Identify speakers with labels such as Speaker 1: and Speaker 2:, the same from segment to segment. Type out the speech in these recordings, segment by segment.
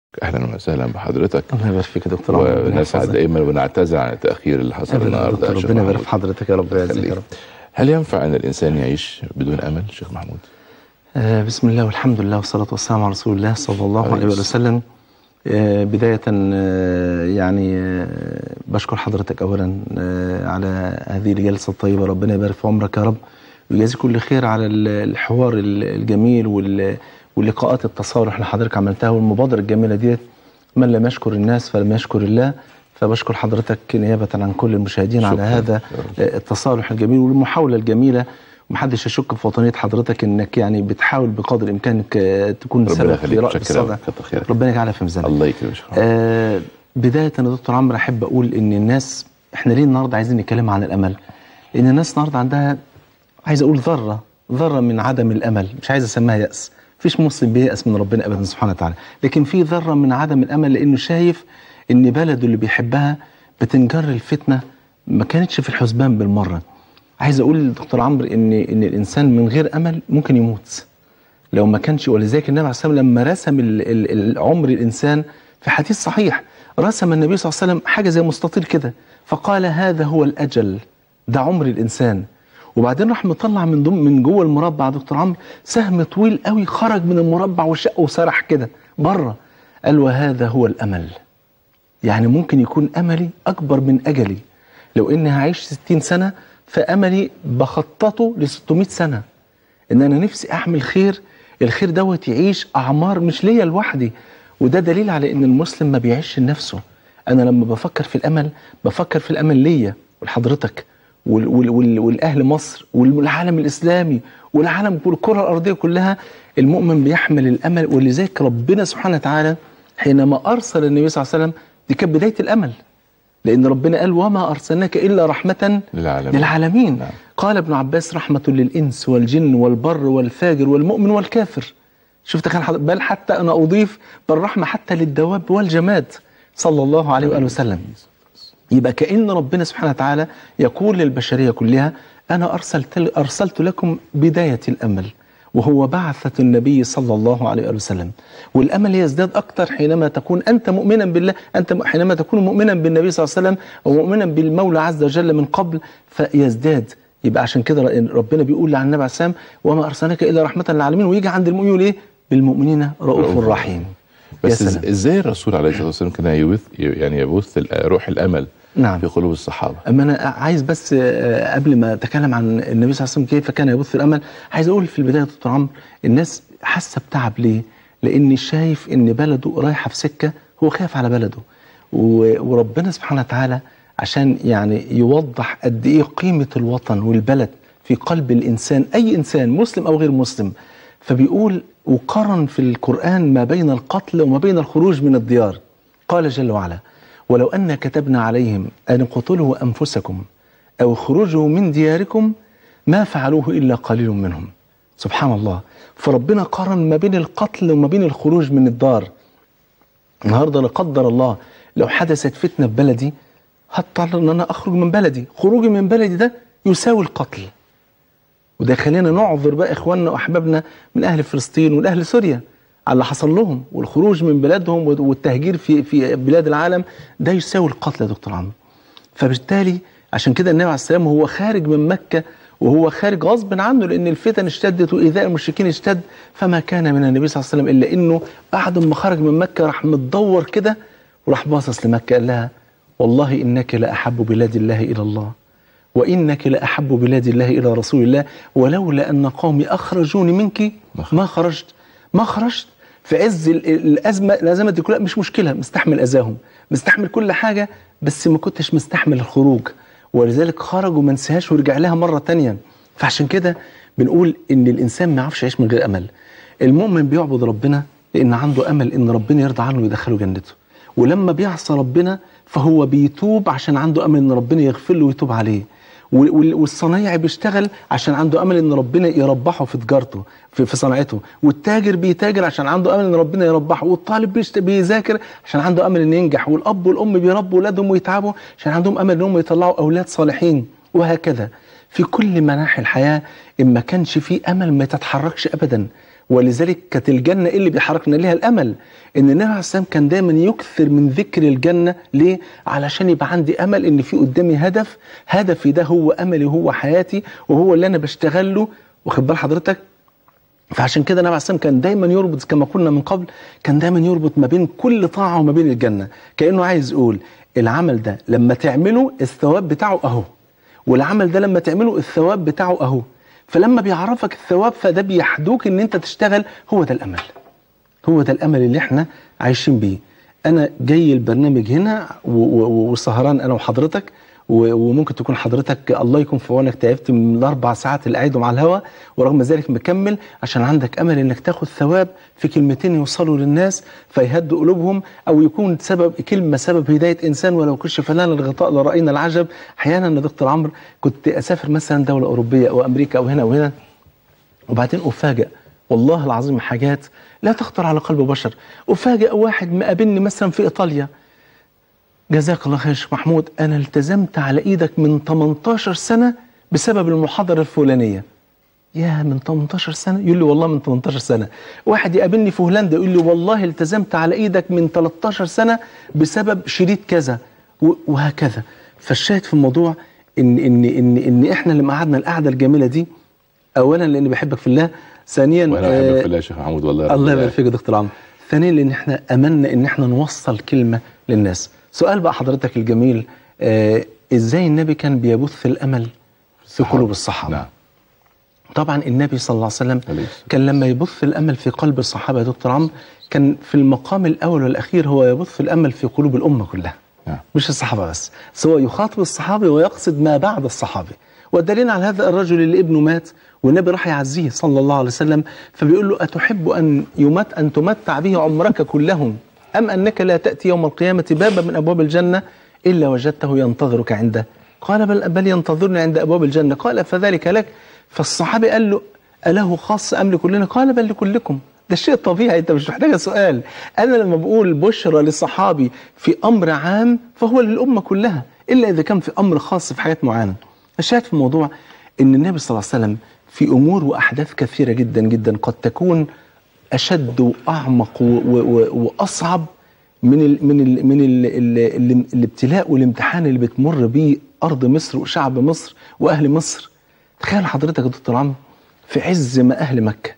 Speaker 1: اهلا وسهلا بحضرتك
Speaker 2: الله يبارك فيك يا دكتور عمرو ربنا
Speaker 1: ونسعد
Speaker 2: يحفظك.
Speaker 1: دائما ونعتذر عن التاخير اللي حصل
Speaker 2: أبداً يا
Speaker 1: النهارده
Speaker 2: دكتور،
Speaker 1: يا شيخ
Speaker 2: ربنا يبارك
Speaker 1: محمود.
Speaker 2: في حضرتك يا رب ويعزك يا
Speaker 1: خليك.
Speaker 2: رب
Speaker 1: هل ينفع ان الانسان يعيش بدون امل شيخ محمود
Speaker 2: آه، بسم الله والحمد لله والصلاة والسلام على رسول الله صلى الله
Speaker 1: عليه
Speaker 2: عليه وآله وسلم آه، بداية آه، يعني آه، بشكر حضرتك أولا آه، على هذه الجلسة الطيبة ربنا يبارك في عمرك يا رب ويجازي كل خير على ال- الحوار ال- الجميل وال- واللقاءات التصالح اللي حضرتك عملتها والمبادرة الجميلة ديت من لم يشكر الناس فلم يشكر الله فبشكر حضرتك نيابة عن كل المشاهدين على
Speaker 1: شكراً
Speaker 2: هذا
Speaker 1: يا رب.
Speaker 2: آه، التصالح الجميل والمحاولة الجميلة ومحدش يشك في وطنية حضرتك انك يعني بتحاول بقدر امكانك آه، تكون
Speaker 1: ربنا
Speaker 2: سبب في
Speaker 1: يخليك
Speaker 2: رأي
Speaker 1: شكرا
Speaker 2: الصدى
Speaker 1: كتر خيرك
Speaker 2: ربنا يجعلها في ميزانك
Speaker 1: الله يكرمك يا شيخ محمود.
Speaker 2: آه بداية يا دكتور عمرو أحب أقول إن الناس إحنا ليه النهاردة عايزين نتكلم عن الأمل؟ لأن الناس النهاردة عندها عايز أقول ذرة ذرة من عدم الأمل مش عايز أسميها يأس مفيش مسلم بييأس من ربنا أبدا سبحانه وتعالى لكن في ذرة من عدم الأمل لأنه شايف إن بلده اللي بيحبها بتنجر الفتنة ما كانتش في الحسبان بالمرة عايز أقول لدكتور عمرو إن إن الإنسان من غير أمل ممكن يموت لو ما كانش ولذلك النبي عليه الصلاه والسلام لما رسم ال- ال- العمر الانسان في حديث صحيح رسم النبي صلى الله عليه وسلم حاجه زي مستطيل كده فقال هذا هو الاجل ده عمر الانسان وبعدين راح مطلع من ضمن من جوه المربع يا دكتور عمرو سهم طويل قوي خرج من المربع وشق وسرح كده بره قال وهذا هو الامل يعني ممكن يكون املي اكبر من اجلي لو اني هعيش 60 سنه فاملي بخططه ل 600 سنه ان انا نفسي اعمل خير الخير دوت يعيش اعمار مش ليا لوحدي وده دليل على ان المسلم ما بيعيش لنفسه انا لما بفكر في الامل بفكر في الامل ليا ولحضرتك وال وال وال والاهل مصر والعالم الاسلامي والعالم والكره الارضيه كلها المؤمن بيحمل الامل ولذلك ربنا سبحانه وتعالى حينما ارسل النبي صلى الله عليه وسلم دي كانت بدايه الامل لان ربنا قال وما ارسلناك الا رحمه
Speaker 1: للعالمين
Speaker 2: للعالمين
Speaker 1: نعم.
Speaker 2: قال ابن عباس رحمة للإنس والجن والبر والفاجر والمؤمن والكافر شفت كان حض- بل حتى أنا أضيف بل رحمة حتى للدواب والجماد صلى الله عليه وآله وسلم يبقى كأن ربنا سبحانه وتعالى يقول للبشرية كلها أنا أرسلت, أرسلت لكم بداية الأمل وهو بعثة النبي صلى الله عليه وآله وسلم والأمل يزداد أكثر حينما تكون أنت مؤمنا بالله أنت م- حينما تكون مؤمنا بالنبي صلى الله عليه وسلم ومؤمنا بالمولى عز وجل من قبل فيزداد يبقى عشان كده ر- ربنا بيقول عن النبي عليه السلام وما أرسلناك إلا رحمة للعالمين ويجي عند المؤمن يقول إيه بالمؤمنين رؤوف
Speaker 1: رؤوف
Speaker 2: رحيم
Speaker 1: بس
Speaker 2: يا
Speaker 1: إز-
Speaker 2: سلام.
Speaker 1: ازاي الرسول عليه الصلاه والسلام كان يبث يعني يبث ال- روح الامل
Speaker 2: نعم
Speaker 1: في قلوب الصحابه
Speaker 2: اما انا عايز بس آه، قبل ما اتكلم عن النبي صلى الله عليه وسلم كيف كان يبث الامل عايز اقول في البدايه يا دكتور عمرو الناس حاسه بتعب ليه؟ لان شايف ان بلده رايحه في سكه هو خايف على بلده و- وربنا سبحانه وتعالى عشان يعني يوضح قد ايه قيمه الوطن والبلد في قلب الانسان اي انسان مسلم او غير مسلم فبيقول وقارن في القران ما بين القتل وما بين الخروج من الديار قال جل وعلا ولو أن كتبنا عليهم أن اقتلوا أنفسكم أو اخرجوا من دياركم ما فعلوه إلا قليل منهم سبحان الله فربنا قارن ما بين القتل وما بين الخروج من الدار النهارده لا قدر الله لو حدثت فتنه في بلدي هضطر ان انا اخرج من بلدي خروجي من بلدي ده يساوي القتل وده خلينا نعذر بقى اخواننا واحبابنا من اهل فلسطين والاهل سوريا على اللي حصل لهم والخروج من بلادهم والتهجير في في بلاد العالم ده يساوي القتل يا دكتور عمرو فبالتالي عشان كده النبي عليه السلام وهو خارج من مكة وهو خارج غصب عنه لأن الفتن اشتدت وإيذاء المشركين اشتد فما كان من النبي صلى الله عليه وسلم إلا إنه بعد ما خرج من مكة راح متدور كده وراح باصص لمكة قال لها والله إنك لأحب بلاد الله إلى الله وإنك لأحب بلاد الله إلى رسول الله ولولا أن قومي أخرجوني منك ما خرجت ما خرجت في عز ال- ال- الأزمة الأزمة دي كلها مش مشكلة مستحمل أذاهم مستحمل كل حاجة بس ما كنتش مستحمل الخروج ولذلك خرج وما نساهاش ورجع لها مرة تانية فعشان كده بنقول إن الإنسان ما يعرفش يعيش من غير أمل المؤمن بيعبد ربنا لأن عنده أمل إن ربنا يرضى عنه ويدخله جنته ولما بيعصى ربنا فهو بيتوب عشان عنده امل ان ربنا يغفر له ويتوب عليه وال- وال- والصنايعي بيشتغل عشان عنده امل ان ربنا يربحه في تجارته في, في صناعته والتاجر بيتاجر عشان عنده امل ان ربنا يربحه والطالب بيشت... بيذاكر عشان عنده امل ان ينجح والاب والام بيربوا اولادهم ويتعبوا عشان عندهم امل انهم يطلعوا اولاد صالحين وهكذا في كل مناحي الحياه ان ما كانش في امل ما تتحركش ابدا ولذلك كانت الجنه إيه اللي بيحركنا ليها الامل ان النبي عليه السلام كان دايما يكثر من ذكر الجنه ليه علشان يبقى عندي امل ان في قدامي هدف هدفي ده هو املي وهو حياتي وهو اللي انا بشتغل له واخد بال حضرتك فعشان كده النبي عليه السلام كان دايما يربط كما قلنا من قبل كان دايما يربط ما بين كل طاعه وما بين الجنه كانه عايز يقول العمل ده لما تعمله الثواب بتاعه اهو والعمل ده لما تعمله الثواب بتاعه اهو فلما بيعرفك الثواب فده بيحدوك ان انت تشتغل هو ده الامل هو ده الامل اللي احنا عايشين بيه انا جاي البرنامج هنا و- و- وسهران انا وحضرتك و- وممكن تكون حضرتك الله يكون في عونك تعبت من الاربع ساعات اللي قاعدهم على الهوا ورغم ذلك مكمل عشان عندك امل انك تاخد ثواب في كلمتين يوصلوا للناس فيهدوا قلوبهم او يكون سبب كلمه سبب هدايه انسان ولو كشف لنا الغطاء لراينا العجب احيانا يا دكتور عمرو كنت اسافر مثلا دوله اوروبيه او امريكا او هنا او هنا وبعدين افاجئ والله العظيم حاجات لا تخطر على قلب بشر افاجئ واحد مقابلني مثلا في ايطاليا جزاك الله خير يا شيخ محمود انا التزمت على ايدك من 18 سنه بسبب المحاضره الفلانيه يا من 18 سنه يقول لي والله من 18 سنه واحد يقابلني في هولندا يقول لي والله التزمت على ايدك من 13 سنه بسبب شريط كذا و- وهكذا فالشاهد في الموضوع ان ان ان ان احنا لما قعدنا القعده الجميله دي اولا لاني بحبك في الله ثانيا
Speaker 1: وانا
Speaker 2: آه،
Speaker 1: بحبك في الله يا شيخ محمود والله رب
Speaker 2: الله يبارك فيك يا دكتور عمرو ثانيا لان احنا امنا ان احنا نوصل كلمه للناس سؤال بقى حضرتك الجميل آه ازاي النبي كان بيبث الامل في قلوب الصحابه
Speaker 1: نعم
Speaker 2: طبعا النبي صلى الله عليه وسلم
Speaker 1: عليه الصلاة
Speaker 2: كان لما يبث الامل في قلب الصحابه يا دكتور عمرو كان في المقام الاول والاخير هو يبث الامل في قلوب الامه كلها
Speaker 1: نعم
Speaker 2: مش الصحابه بس سواء يخاطب الصحابي ويقصد ما بعد الصحابي والدليل على هذا الرجل اللي ابنه مات والنبي راح يعزيه صلى الله عليه وسلم فبيقول له أتحب أن يمت أن تمتع به عمرك كلهم أم أنك لا تأتي يوم القيامة بابا من أبواب الجنة إلا وجدته ينتظرك عنده قال بل, بل ينتظرني عند أبواب الجنة قال فذلك لك فالصحابي قال له أله خاص أم لكلنا قال بل لكلكم ده شيء طبيعي انت مش محتاج سؤال انا لما بقول بشرى لصحابي في امر عام فهو للامه كلها الا اذا كان في امر خاص في حاجات معينه الشاهد في الموضوع ان النبي صلى الله عليه وسلم في امور واحداث كثيره جدا جدا قد تكون اشد واعمق و- و- و- واصعب من ال من ال من ال ال ال الابتلاء والامتحان اللي بتمر بيه ارض مصر وشعب مصر واهل مصر تخيل حضرتك يا دكتور عمرو في عز ما اهل مكه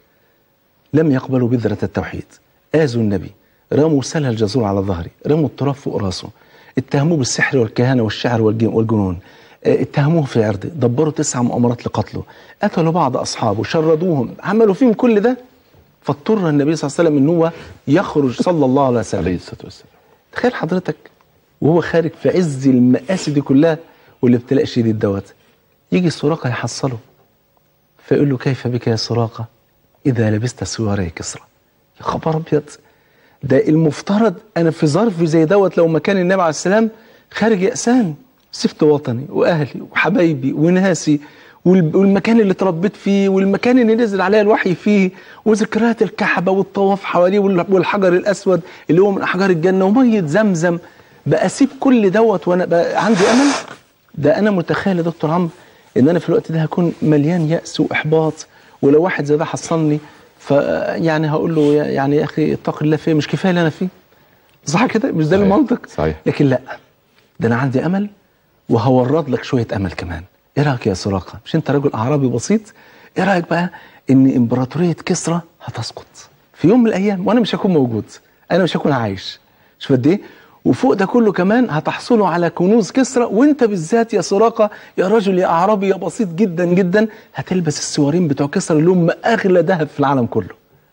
Speaker 2: لم يقبلوا بذرة التوحيد آذوا النبي رموا سلة الجزور على ظهره رموا التراب فوق راسه اتهموه بالسحر والكهانة والشعر والجن- والجنون اه، اتهموه في عرضه دبروا تسع مؤامرات لقتله قتلوا بعض أصحابه شردوهم عملوا فيهم كل ده فاضطر النبي صلى الله عليه وسلم ان هو يخرج صلى الله عليه وسلم
Speaker 1: عليه الصلاه والسلام
Speaker 2: تخيل حضرتك وهو خارج في عز المآسي دي كلها والابتلاء الشديد دوت يجي سراقة يحصله فيقول له كيف بك يا سراقة إذا لبست سواري كسرى يا خبر أبيض ده المفترض أنا في ظرف زي دوت لو مكان النبي عليه السلام خارج يأسان سبت وطني وأهلي وحبايبي وناسي والب- والمكان اللي اتربيت فيه والمكان اللي نزل عليا الوحي فيه وذكريات الكعبة والطواف حواليه وال- والحجر الأسود اللي هو من أحجار الجنة ومية زمزم بقى أسيب كل دوت وأنا بقى عندي أمل ده انا متخيل يا دكتور عمرو ان انا في الوقت ده هكون مليان يأس واحباط ولو واحد زي ده حصلني فيعني هقول له يا- يعني يا اخي اتق الله فيه مش كفايه اللي انا فيه صح كده مش ده
Speaker 1: صحيح.
Speaker 2: المنطق
Speaker 1: صحيح.
Speaker 2: لكن لا ده انا عندي امل وهورد لك شويه امل كمان ايه رايك يا سراقه مش انت رجل اعرابي بسيط ايه رايك بقى ان امبراطوريه كسرى هتسقط في يوم من الايام وانا مش هكون موجود انا مش هكون عايش شوف قد ايه وفوق ده كله كمان هتحصلوا على كنوز كسرى وانت بالذات يا سراقه يا رجل يا اعرابي يا بسيط جدا جدا هتلبس السوارين بتوع كسرى اللي هم اغلى ذهب في العالم كله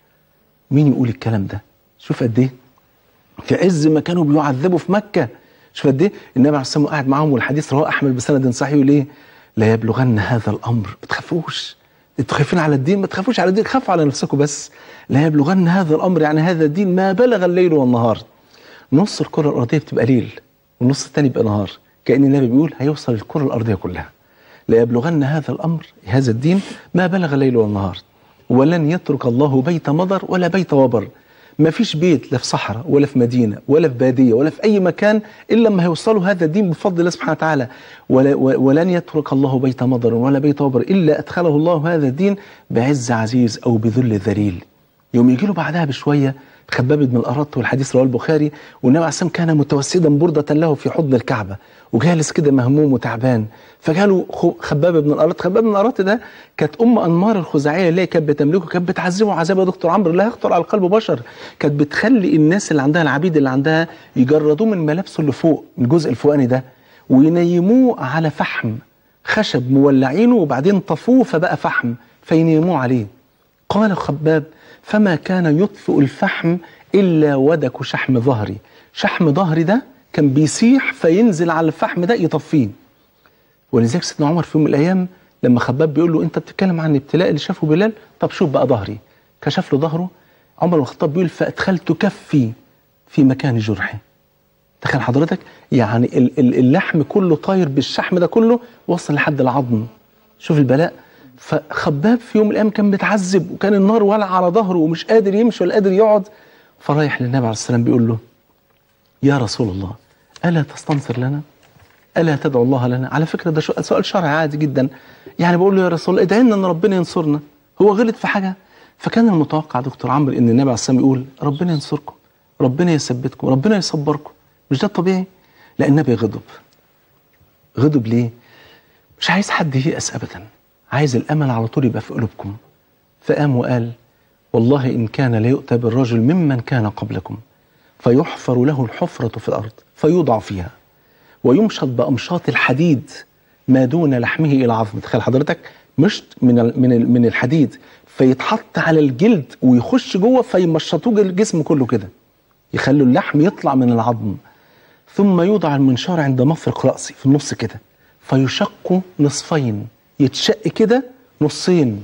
Speaker 2: مين يقول الكلام ده شوف قد ايه في عز ما كانوا بيعذبوا في مكة شوف قد ايه النبي عليه الصلاة والسلام قاعد معاهم والحديث رواه أحمد بسند صحيح يقول ايه لا يبلغن هذا الأمر ما تخافوش انتوا خايفين على الدين ما تخافوش على الدين خافوا على نفسكم بس لا يبلغن هذا الأمر يعني هذا الدين ما بلغ الليل والنهار نص الكرة الأرضية بتبقى ليل والنص الثاني بيبقى نهار كأن النبي بيقول هيوصل الكرة الأرضية كلها لا يبلغن هذا الأمر هذا الدين ما بلغ الليل والنهار ولن يترك الله بيت مضر ولا بيت وبر ما فيش بيت لا في صحراء ولا في مدينة ولا في بادية ولا في أي مكان إلا لما هيوصلوا هذا الدين بفضل الله سبحانه وتعالى ولا ولن يترك الله بيت مضر ولا بيت وبر إلا أدخله الله هذا الدين بعز عزيز أو بذل ذليل يوم يجي له بعدها بشوية خباب بن الأرط والحديث رواه البخاري والنبي عليه السلام كان متوسدا بردة له في حضن الكعبة وجالس كده مهموم وتعبان فجاله خباب بن الأرط خباب بن الأرط ده كانت أم أنمار الخزاعية اللي هي كانت بتملكه كانت بتعذبه عذاب يا دكتور عمرو لا يخطر على قلب بشر كانت بتخلي الناس اللي عندها العبيد اللي عندها يجردوه من ملابسه اللي فوق الجزء الفوقاني ده وينيموه على فحم خشب مولعينه وبعدين طفوه فبقى فحم فينيموه عليه قال خباب فما كان يطفئ الفحم إلا ودك شحم ظهري شحم ظهري ده كان بيسيح فينزل على الفحم ده يطفيه ولذلك سيدنا عمر في يوم من الأيام لما خباب بيقول له أنت بتتكلم عن الابتلاء اللي شافه بلال طب شوف بقى ظهري كشف له ظهره عمر بن الخطاب بيقول فأدخلت كفي في مكان جرحي تخيل حضرتك يعني اللحم كله طاير بالشحم ده كله وصل لحد العظم شوف البلاء فخباب في يوم من الايام كان متعذب وكان النار ولع على ظهره ومش قادر يمشي ولا قادر يقعد فرايح للنبي عليه السلام بيقول له يا رسول الله الا تستنصر لنا؟ الا تدعو الله لنا؟ على فكره ده سؤال شرعي عادي جدا يعني بقول له يا رسول الله ادعي لنا ان ربنا ينصرنا هو غلط في حاجه؟ فكان المتوقع دكتور عمرو ان النبي عليه السلام يقول ربنا ينصركم ربنا يثبتكم ربنا يصبركم مش ده الطبيعي؟ لا النبي غضب غضب ليه؟ مش عايز حد ييأس ابدا عايز الامل على طول يبقى في قلوبكم فقام وقال والله ان كان ليؤتى بالرجل ممن كان قبلكم فيحفر له الحفره في الارض فيوضع فيها ويمشط بامشاط الحديد ما دون لحمه الى عظم تخيل حضرتك مشط من من من الحديد فيتحط على الجلد ويخش جوه فيمشطوه الجسم كله كده يخلوا اللحم يطلع من العظم ثم يوضع المنشار عند مفرق راسي في النص كده فيشق نصفين يتشق كده نصين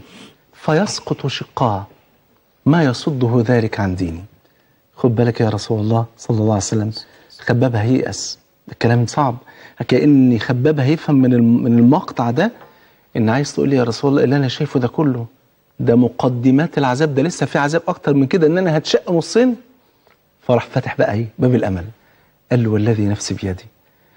Speaker 2: فيسقط شقاه ما يصده ذلك عن ديني خد بالك يا رسول الله صلى الله عليه وسلم خباب هيأس الكلام صعب كأن خباب هيفهم من من المقطع ده ان عايز تقول لي يا رسول الله اللي انا شايفه ده كله ده مقدمات العذاب ده لسه في عذاب اكتر من كده ان انا هتشق نصين فراح فتح بقى ايه باب الامل قال له والذي نفسي بيدي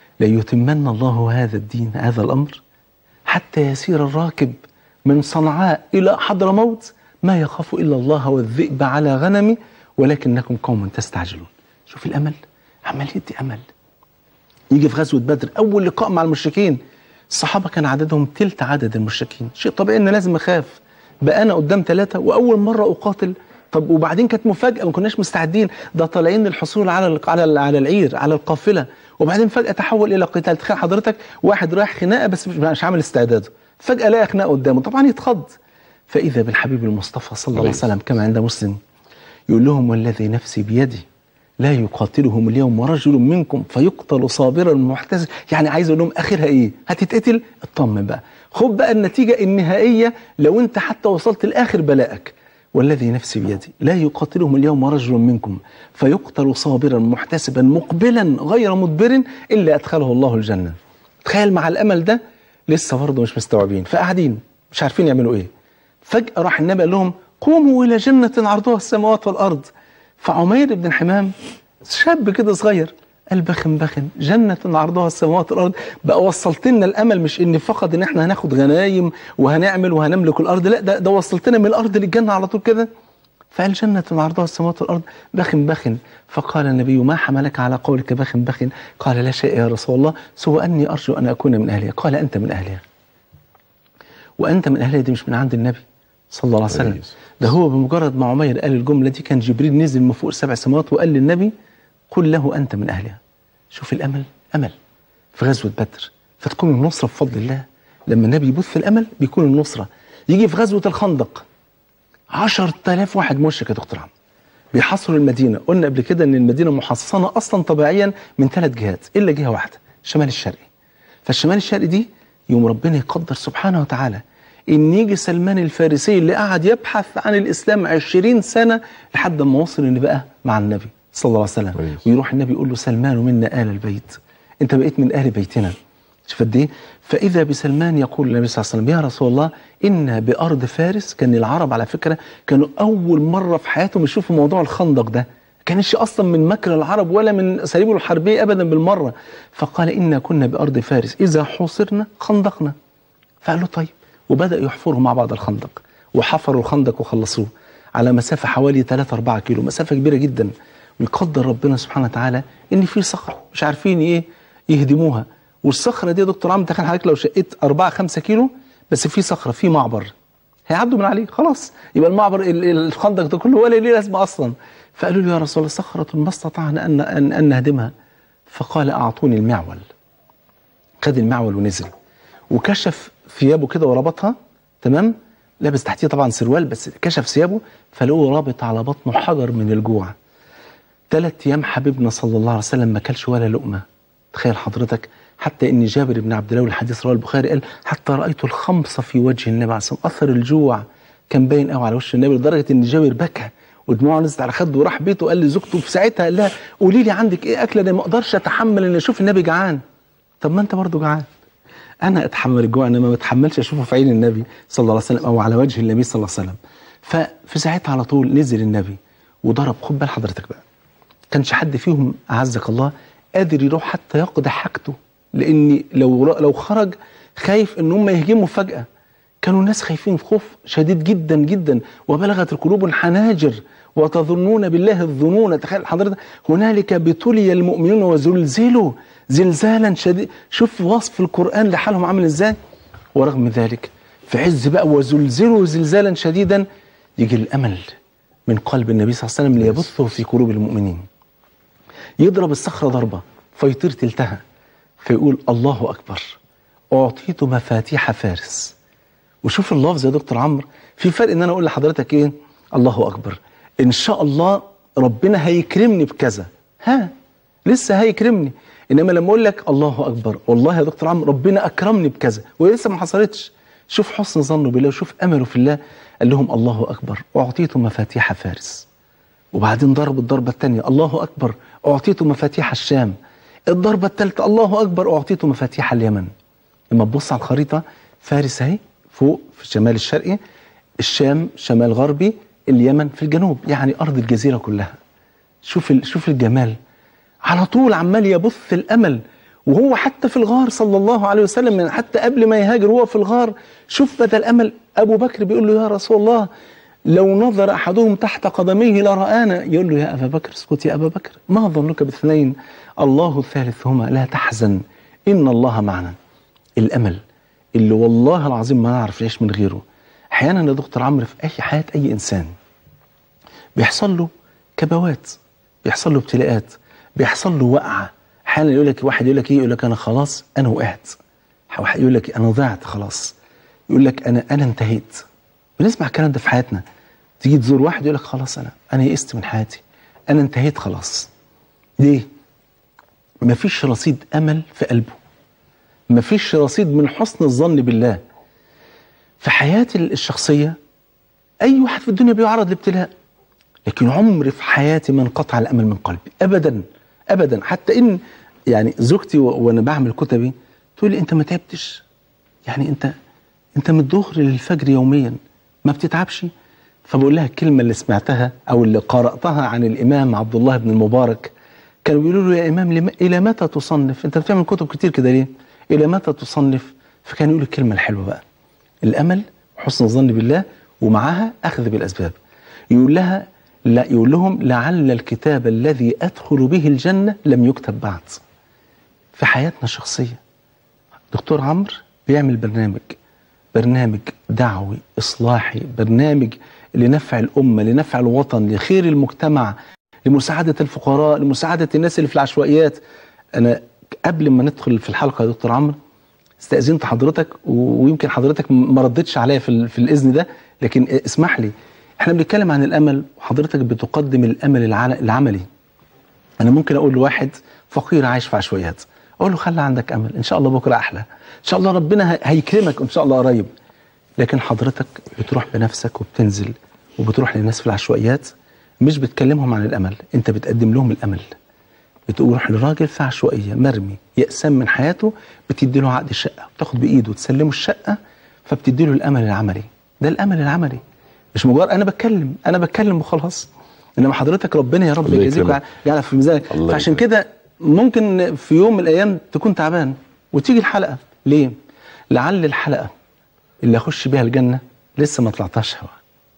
Speaker 2: ليتمن الله هذا الدين هذا الامر حتى يسير الراكب من صنعاء إلى حضرموت ما يخاف إلا الله والذئب على غنمي ولكنكم قوم تستعجلون شوف الأمل عمال يدي أمل يجي في غزوة بدر أول لقاء مع المشركين الصحابة كان عددهم تلت عدد المشركين شيء طبيعي إن لازم أخاف بقى أنا قدام ثلاثة وأول مرة أقاتل طب وبعدين كانت مفاجأة ما كناش مستعدين ده طالعين الحصول على على على العير على القافلة وبعدين فجأة تحول إلى قتال تخيل حضرتك واحد رايح خناقة بس مش عامل استعداده فجأة لقى خناقة قدامه طبعا يتخض فإذا بالحبيب المصطفى صلى الله عليه وسلم كما عند مسلم يقول لهم والذي نفسي بيدي لا يقاتلهم اليوم رجل منكم فيقتل صابرا محتسب يعني عايز اقول لهم اخرها ايه هتتقتل اطمن بقى خد بقى النتيجه النهائيه لو انت حتى وصلت لاخر بلائك والذي نفسي بيدي لا يقاتلهم اليوم رجل منكم فيقتل صابرا محتسبا مقبلا غير مدبر الا ادخله الله الجنه تخيل مع الامل ده لسه برضه مش مستوعبين فقاعدين مش عارفين يعملوا ايه فجاه راح النبي قال لهم قوموا الى جنه عرضها السماوات والارض فعمير بن حمام شاب كده صغير قال بخن بخن جنة عرضها السماوات والأرض بقى وصلت لنا الأمل مش إن فقط إن إحنا هناخد غنايم وهنعمل وهنملك الأرض لا ده, ده وصلتنا من الأرض للجنة على طول كده فقال جنة عرضها السماوات والأرض بخن بخن فقال النبي ما حملك على قولك بخن بخن قال لا شيء يا رسول الله سوى أني أرجو أن أكون من أهلها قال أنت من أهلها وأنت من أهلها دي مش من عند النبي صلى الله عليه وسلم ده هو بمجرد ما عمير قال الجملة دي كان جبريل نزل من فوق السبع سماوات وقال للنبي قل له أنت من أهلها شوف الأمل أمل في غزوة بدر فتكون النصرة بفضل الله لما النبي يبث الأمل بيكون النصرة يجي في غزوة الخندق عشر تلاف واحد مشرك يا دكتور عم بيحصروا المدينة قلنا قبل كده أن المدينة محصنة أصلا طبيعيا من ثلاث جهات إلا جهة واحدة الشمال الشرقي فالشمال الشرقي دي يوم ربنا يقدر سبحانه وتعالى ان يجي سلمان الفارسي اللي قعد يبحث عن الاسلام عشرين سنه لحد ما وصل ان بقى مع النبي صلى الله عليه وسلم ويروح النبي يقول له سلمان منا ال البيت انت بقيت من اهل بيتنا شوف قد ايه فاذا بسلمان يقول للنبي صلى الله عليه وسلم يا رسول الله انا بارض فارس كان العرب على فكره كانوا اول مره في حياتهم يشوفوا موضوع الخندق ده كانش اصلا من مكر العرب ولا من اساليبهم الحربيه ابدا بالمره فقال انا كنا بارض فارس اذا حوصرنا خندقنا فقال له طيب وبداوا يحفروا مع بعض الخندق وحفروا الخندق وخلصوه على مسافه حوالي 3 4 كيلو مسافه كبيره جدا ويقدر ربنا سبحانه وتعالى ان في صخره مش عارفين ايه يهدموها والصخره دي يا دكتور عمرو تخيل حضرتك لو شقيت 4 5 كيلو بس في صخره في معبر هيعدوا من عليه خلاص يبقى المعبر ال- ال- الخندق ده كله ولا ليه لازمه اصلا فقالوا له يا رسول الله صخره ما استطعنا ان ان, أن نهدمها فقال اعطوني المعول خد المعول ونزل وكشف ثيابه كده وربطها تمام لابس تحتيه طبعا سروال بس كشف ثيابه فلقوه رابط على بطنه حجر من الجوع ثلاث ايام حبيبنا صلى الله عليه وسلم ما كلش ولا لقمه تخيل حضرتك حتى ان جابر بن عبد الله والحديث رواه البخاري قال حتى رايت الخمصه في وجه النبي عليه الصلاه والسلام اثر الجوع كان باين قوي على وش النبي لدرجه ان جابر بكى ودموعه نزلت على خده وراح بيته قال لزوجته في ساعتها قال لها قولي لي عندك ايه اكله انا ما اقدرش اتحمل ان اشوف النبي جعان طب ما انت برضه جعان انا اتحمل الجوع انما ما اتحملش اشوفه في عين النبي صلى الله عليه وسلم او على وجه النبي صلى الله عليه وسلم ففي ساعتها على طول نزل النبي وضرب خد بال حضرتك بقى كانش حد فيهم اعزك الله قادر يروح حتى يقضي حاجته لان لو لو خرج خايف ان هم يهجموا فجاه كانوا الناس خايفين خوف شديد جدا جدا وبلغت القلوب الحناجر وتظنون بالله الظنون تخيل حضرتك هنالك ابتلي المؤمنون وزلزلوا زلزالا شديد شوف وصف القران لحالهم عامل ازاي ورغم ذلك في عز بقى وزلزلوا زلزالا شديدا يجي الامل من قلب النبي صلى الله عليه وسلم ليبثه في قلوب المؤمنين يضرب الصخرة ضربة فيطير تلتها فيقول الله أكبر أعطيت مفاتيح فارس وشوف اللفظ يا دكتور عمرو في فرق ان انا اقول لحضرتك ايه الله اكبر ان شاء الله ربنا هيكرمني بكذا ها لسه هيكرمني انما لما اقول لك الله اكبر والله يا دكتور عمرو ربنا اكرمني بكذا وهي لسه ما حصلتش شوف حسن ظنه بالله وشوف امله في الله قال لهم الله اكبر اعطيت مفاتيح فارس وبعدين ضرب الضربة الثانية الله أكبر أعطيت مفاتيح الشام الضربة الثالثة الله أكبر أعطيت مفاتيح اليمن لما تبص على الخريطة فارس أهي فوق في الشمال الشرقي الشام شمال غربي اليمن في الجنوب يعني أرض الجزيرة كلها شوف ال- شوف الجمال على طول عمال يبث الامل وهو حتى في الغار صلى الله عليه وسلم من حتى قبل ما يهاجر وهو في الغار شوف بدل الامل ابو بكر بيقول له يا رسول الله لو نظر احدهم تحت قدميه لرانا يقول له يا ابا بكر اسكت يا ابا بكر ما ظنك باثنين الله ثالثهما لا تحزن ان الله معنا الامل اللي والله العظيم ما نعرف نعيش من غيره احيانا يا دكتور عمرو في اي حياه اي انسان بيحصل له كبوات بيحصل له ابتلاءات بيحصل له وقعه احيانا يقول لك واحد يقول لك ايه يقول لك انا خلاص انا وقعت واحد يقول لك انا ضعت خلاص يقول لك انا انا انتهيت بنسمع الكلام ده في حياتنا تيجي تزور واحد يقول لك خلاص انا انا يئست من حياتي انا انتهيت خلاص ليه مفيش رصيد امل في قلبه مفيش رصيد من حسن الظن بالله في حياتي الشخصيه اي واحد في الدنيا بيعرض لابتلاء لكن عمري في حياتي ما انقطع الامل من قلبي ابدا ابدا حتى ان يعني زوجتي و- وانا بعمل كتبي تقول لي انت ما تعبتش يعني انت انت من الظهر للفجر يوميا ما بتتعبش فبقول لها الكلمه اللي سمعتها او اللي قراتها عن الامام عبد الله بن المبارك كانوا بيقولوا له يا امام لم... الى متى تصنف انت بتعمل كتب كتير كده ليه الى متى تصنف فكان يقول الكلمه الحلوه بقى الامل وحسن الظن بالله ومعها اخذ بالاسباب يقول لها لا يقول لهم لعل الكتاب الذي ادخل به الجنه لم يكتب بعد في حياتنا الشخصيه دكتور عمرو بيعمل برنامج برنامج دعوي اصلاحي برنامج لنفع الامه لنفع الوطن لخير المجتمع لمساعده الفقراء لمساعده الناس اللي في العشوائيات انا قبل ما ندخل في الحلقه يا دكتور عمرو استاذنت حضرتك و- ويمكن حضرتك ما ردتش عليا في, ال- في الاذن ده لكن اسمح لي احنا بنتكلم عن الامل وحضرتك بتقدم الامل العل- العملي انا ممكن اقول لواحد فقير عايش في عشوائيات اقول له خلي عندك امل ان شاء الله بكره احلى ان شاء الله ربنا هي- هيكرمك ان شاء الله قريب لكن حضرتك بتروح بنفسك وبتنزل وبتروح للناس في العشوائيات مش بتكلمهم عن الامل انت بتقدم لهم الامل بتروح لراجل في عشوائيه مرمي يأسان من حياته بتدي له عقد الشقه بتاخد بايده تسلمه الشقه فبتدي له الامل العملي ده الامل العملي مش مجرد انا بتكلم انا بتكلم وخلاص انما حضرتك ربنا يا رب
Speaker 1: الله
Speaker 2: يجازيك
Speaker 1: يكرمك.
Speaker 2: ويعلى في ميزانك
Speaker 1: الله
Speaker 2: فعشان
Speaker 1: يكرمك.
Speaker 2: كده ممكن في يوم من الايام تكون تعبان وتيجي الحلقه ليه؟ لعل الحلقه اللي اخش بيها الجنه لسه ما طلعتهاش هوا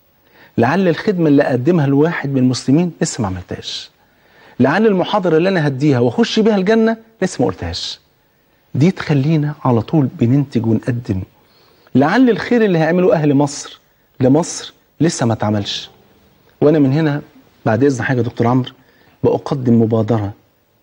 Speaker 2: لعل الخدمه اللي اقدمها لواحد من المسلمين لسه ما عملتهاش لعل المحاضره اللي انا هديها واخش بيها الجنه لسه ما قلتهاش دي تخلينا على طول بننتج ونقدم لعل الخير اللي هيعمله اهل مصر لمصر لسه ما اتعملش وانا من هنا بعد اذن حاجه دكتور عمرو بقدم مبادره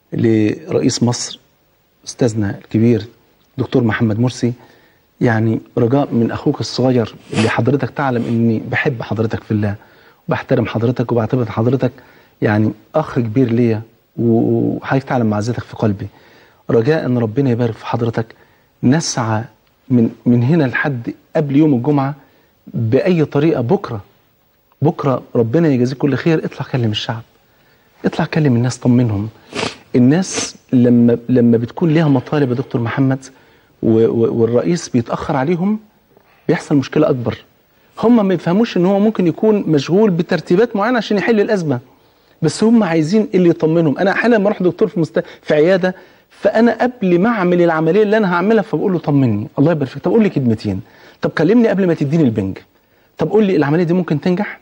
Speaker 2: لرئيس مصر استاذنا الكبير دكتور محمد مرسي يعني رجاء من اخوك الصغير اللي حضرتك تعلم اني بحب حضرتك في الله وبحترم حضرتك وبعتبر حضرتك يعني اخ كبير ليا و- وحضرتك تعلم معزتك في قلبي رجاء ان ربنا يبارك في حضرتك نسعى من من هنا لحد قبل يوم الجمعه باي طريقه بكره بكره ربنا يجازيك كل خير اطلع كلم الشعب اطلع كلم الناس طمنهم الناس لما لما بتكون ليها مطالب يا دكتور محمد و- و- والرئيس بيتاخر عليهم بيحصل مشكله اكبر هم ما يفهموش ان هو ممكن يكون مشغول بترتيبات معينه عشان يحل الازمه بس هم عايزين اللي يطمنهم انا احيانا لما اروح دكتور في مست... في عياده فانا قبل ما اعمل العمليه اللي انا هعملها فبقول له طمني الله يبارك فيك طب قول لي كلمتين طب كلمني قبل ما تديني البنج طب قول لي العمليه دي ممكن تنجح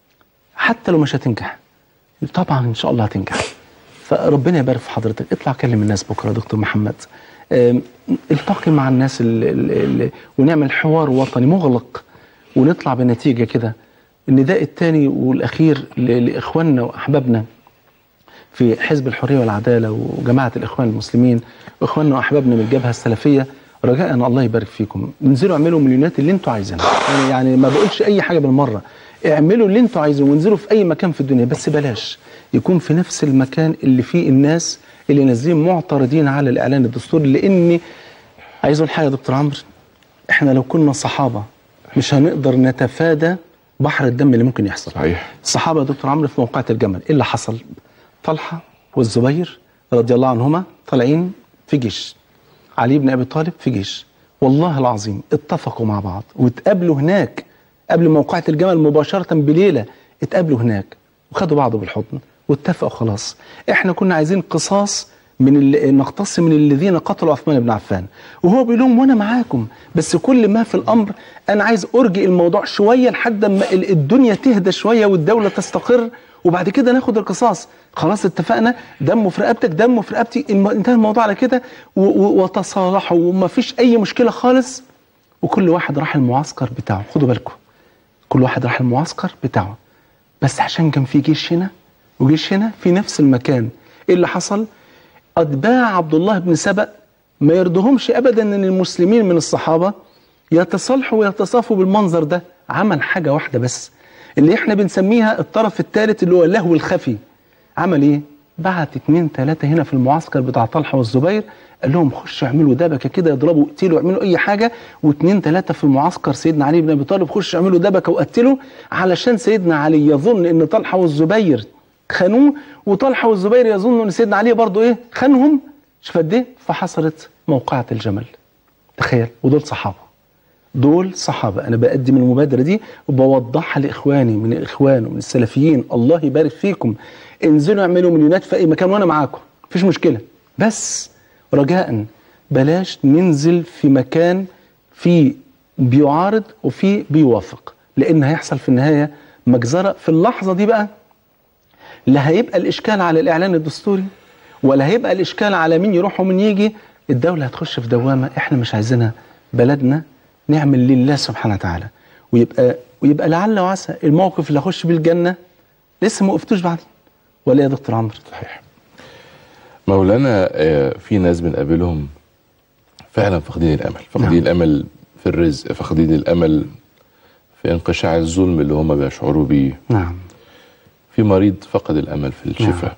Speaker 2: حتى لو مش هتنجح طبعا ان شاء الله هتنجح فربنا يبارك في حضرتك اطلع كلم الناس بكره يا دكتور محمد آم، التقي مع الناس ال ال ال ونعمل حوار وطني مغلق ونطلع بنتيجه كده النداء الثاني والاخير ل- لاخواننا واحبابنا في حزب الحريه والعداله وجماعه الاخوان المسلمين واخواننا واحبابنا من الجبهه السلفيه رجاء ان الله يبارك فيكم انزلوا اعملوا مليونات اللي انتوا عايزينها يعني, يعني ما بقولش اي حاجه بالمره اعملوا اللي انتوا عايزينه وانزلوا في اي مكان في الدنيا بس بلاش يكون في نفس المكان اللي فيه الناس اللي نازلين معترضين على الاعلان الدستوري لان عايز اقول حاجه يا دكتور عمرو احنا لو كنا صحابه مش هنقدر نتفادى بحر الدم اللي ممكن يحصل
Speaker 1: صحيح
Speaker 2: الصحابه يا دكتور عمرو في موقعة الجمل ايه اللي حصل؟ طلحه والزبير رضي الله عنهما طالعين في جيش علي بن ابي طالب في جيش والله العظيم اتفقوا مع بعض واتقابلوا هناك قبل موقعة الجمل مباشرة بليلة اتقابلوا هناك وخدوا بعض بالحضن واتفقوا خلاص احنا كنا عايزين قصاص من اللي نقتص من الذين قتلوا عثمان بن عفان وهو بيقول لهم وانا معاكم بس كل ما في الامر انا عايز ارجئ الموضوع شويه لحد ما ال- الدنيا تهدى شويه والدوله تستقر وبعد كده ناخد القصاص خلاص اتفقنا دمه في رقبتك دمه في رقبتي الم- انتهى الموضوع على كده و- و- وتصالحوا وما فيش اي مشكله خالص وكل واحد راح المعسكر بتاعه خدوا بالكم كل واحد راح المعسكر بتاعه بس عشان كان في جيش هنا وجيش هنا في نفس المكان ايه اللي حصل اتباع عبد الله بن سبأ ما يرضهمش ابدا ان المسلمين من الصحابه يتصالحوا ويتصافوا بالمنظر ده عمل حاجه واحده بس اللي احنا بنسميها الطرف الثالث اللي هو اللهو الخفي عمل ايه بعت اتنين تلاتة هنا في المعسكر بتاع طلحة والزبير قال لهم خشوا اعملوا دبكة كده يضربوا اقتلوا اعملوا اي حاجة واتنين تلاتة في المعسكر سيدنا علي بن ابي طالب خشوا اعملوا دبكة وقتلوا علشان سيدنا علي يظن ان طلحة والزبير خانوه وطلحة والزبير يظنوا ان سيدنا علي برضه ايه خانهم شوف قد ايه فحصلت موقعة الجمل تخيل ودول صحابة دول صحابة أنا بقدم المبادرة دي وبوضحها لإخواني من الإخوان ومن السلفيين الله يبارك فيكم انزلوا اعملوا مليونات في أي مكان وأنا معاكم مفيش مشكلة بس رجاء بلاش ننزل في مكان فيه بيعارض وفيه بيوافق لأن هيحصل في النهاية مجزرة في اللحظة دي بقى لا هيبقى الإشكال على الإعلان الدستوري ولا هيبقى الإشكال على مين يروح ومين يجي الدولة هتخش في دوامة إحنا مش عايزينها بلدنا نعمل لله سبحانه وتعالى ويبقى ويبقى لعل وعسى الموقف اللي هخش بيه الجنة لسه ما وقفتوش بعدين ولا إيه يا دكتور عمرو
Speaker 1: صحيح مولانا آه، في ناس بنقابلهم فعلا فاقدين الامل فاقدين
Speaker 2: نعم.
Speaker 1: الامل في الرزق فاقدين الامل في انقشاع الظلم اللي هم بيشعروا بيه
Speaker 2: نعم
Speaker 1: في مريض فقد الامل في الشفاء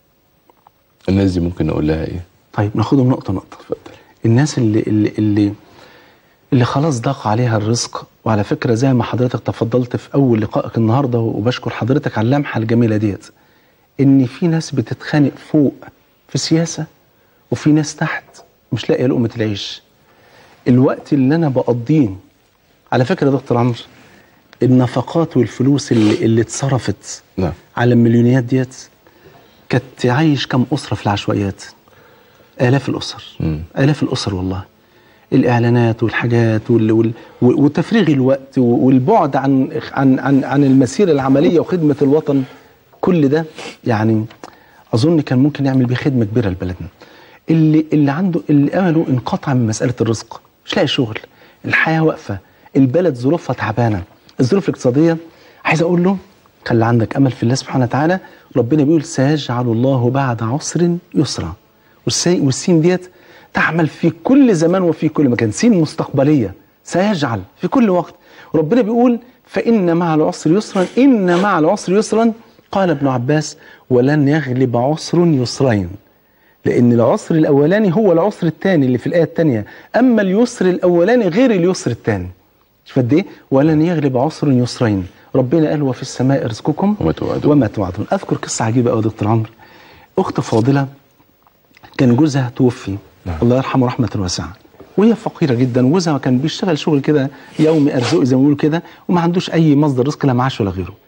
Speaker 1: الناس دي ممكن نقول لها ايه
Speaker 2: طيب ناخدهم نقطة نقطة
Speaker 1: اتفضل
Speaker 2: الناس اللي اللي اللي اللي خلاص ضاق عليها الرزق وعلى فكرة زي ما حضرتك تفضلت في أول لقائك النهاردة وبشكر حضرتك على اللمحة الجميلة ديت إن في ناس بتتخانق فوق في سياسه وفي ناس تحت مش لاقيه لقمه العيش الوقت اللي انا بقضيه على فكره يا دكتور عمرو النفقات والفلوس اللي, اللي اتصرفت
Speaker 1: نعم
Speaker 2: على المليونيات ديت كانت تعيش كم اسره في العشوائيات الاف الاسر
Speaker 1: مم.
Speaker 2: الاف الاسر والله الاعلانات والحاجات وال... وال... وتفريغ الوقت والبعد عن عن عن عن المسيره العمليه وخدمه الوطن كل ده يعني اظن كان ممكن يعمل بيه خدمه كبيره لبلدنا اللي اللي عنده اللي امله انقطع من مساله الرزق مش لاقي شغل الحياه واقفه البلد ظروفها تعبانه الظروف الاقتصاديه عايز اقول له خلي عندك امل في الله سبحانه وتعالى ربنا بيقول سيجعل الله بعد عسر يسرا والسي- والسين ديت تعمل في كل زمان وفي كل مكان سين مستقبليه سيجعل في كل وقت ربنا بيقول فان مع العسر يسرا ان مع العسر يسرا قال ابن عباس ولن يغلب عسر يسرين لان العسر الاولاني هو العسر الثاني اللي في الايه الثانيه اما اليسر الاولاني غير اليسر الثاني شوف قد ايه ولن يغلب عسر يسرين ربنا قال وفي السماء رزقكم
Speaker 1: وما توعدون.
Speaker 2: وما توعدون اذكر قصه عجيبه قوي يا دكتور عمرو اخت فاضله كان جوزها توفي
Speaker 1: نعم.
Speaker 2: الله يرحمه رحمه واسعه وهي فقيره جدا وجوزها كان بيشتغل شغل كده يومي ارزقي زي ما بيقولوا كده وما عندوش اي مصدر رزق لا معاش ولا غيره